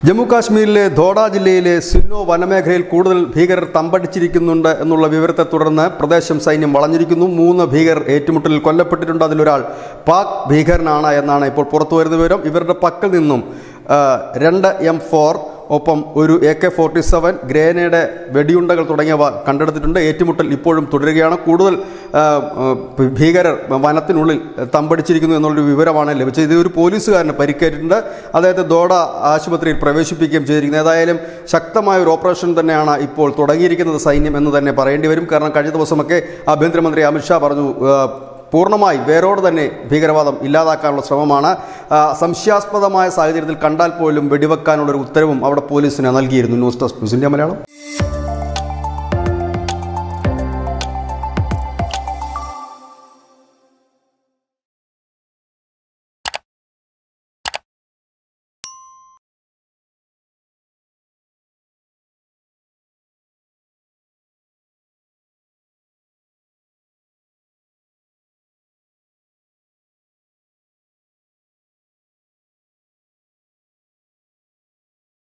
ജമ്മു കാശ്മീരിലെ ധോഡ ജില്ലയിലെ സിന്നോ വനമേഖലയിൽ കൂടുതൽ ഭീകരർ തമ്പടിച്ചിരിക്കുന്നുണ്ട് എന്നുള്ള വിവരത്തെ തുടർന്ന് പ്രദേശം സൈന്യം വളഞ്ഞിരിക്കുന്നു മൂന്ന് ഭീകരർ ഏറ്റുമുട്ടലിൽ കൊല്ലപ്പെട്ടിട്ടുണ്ട് അതിലൊരാൾ പാക് ഭീകരനാണ് എന്നാണ് ഇപ്പോൾ പുറത്തു വരുന്ന വിവരം ഇവരുടെ പക്കൽ നിന്നും ആ, രണ്ട് എം ഫോർ ഒപ്പം ഒരു A K forty seven grenade വെടിയുണ്ടകൾ തുടങ്ങിയവ കണ്ടെടുത്തിട്ടുണ്ട് ഏറ്റുമുട്ടൽ ഇപ്പോഴും തുടരുകയാണ് കൂടുതൽ ആ, ആ, ഭീകരർ വനത്തിനുള്ളിൽ തമ്പടിച്ചിരിക്കുന്നു എന്നുള്ളൊരു വിവരമാണ് ലഭിച്ചത് ഇത് ഒരു പോലീസുകാരന് പരിക്കേറ്റിട്ടുണ്ട് അദ്ദേഹത്തെ ദോഡ ആശുപത്രിയിൽ പ്രവേശിപ്പിക്കുകയും ചെയ്തിരിക്കുന്നത് ഏതായാലും ശക്തമായ ഒരു ഓപ്പറേഷൻ തന്നെയാണ് ഇപ്പോൾ തുടങ്ങിയിരിക്കുന്നത് സൈന്യം എന്ന് തന്നെ പറയേണ്ടി വരും കാരണം കഴിഞ്ഞ ദിവസമൊക്കെ ആഭ്യന്തരമന്ത്രി അമിത്ഷാ പറഞ്ഞു ആ, പൂർണ്ണമായി വേരോട് തന്നെ ഭീകരവാദം ഇല്ലാതാക്കാനുള്ള ശ്രമമാണ് ആ, സംശയാസ്പദമായ സാഹചര്യത്തിൽ കണ്ടാൽ പോലും വെടിവെക്കാനുള്ളൊരു ഉത്തരവും അവിടെ പോലീസിന് നൽകിയിരുന്നു news desk news India Malayalam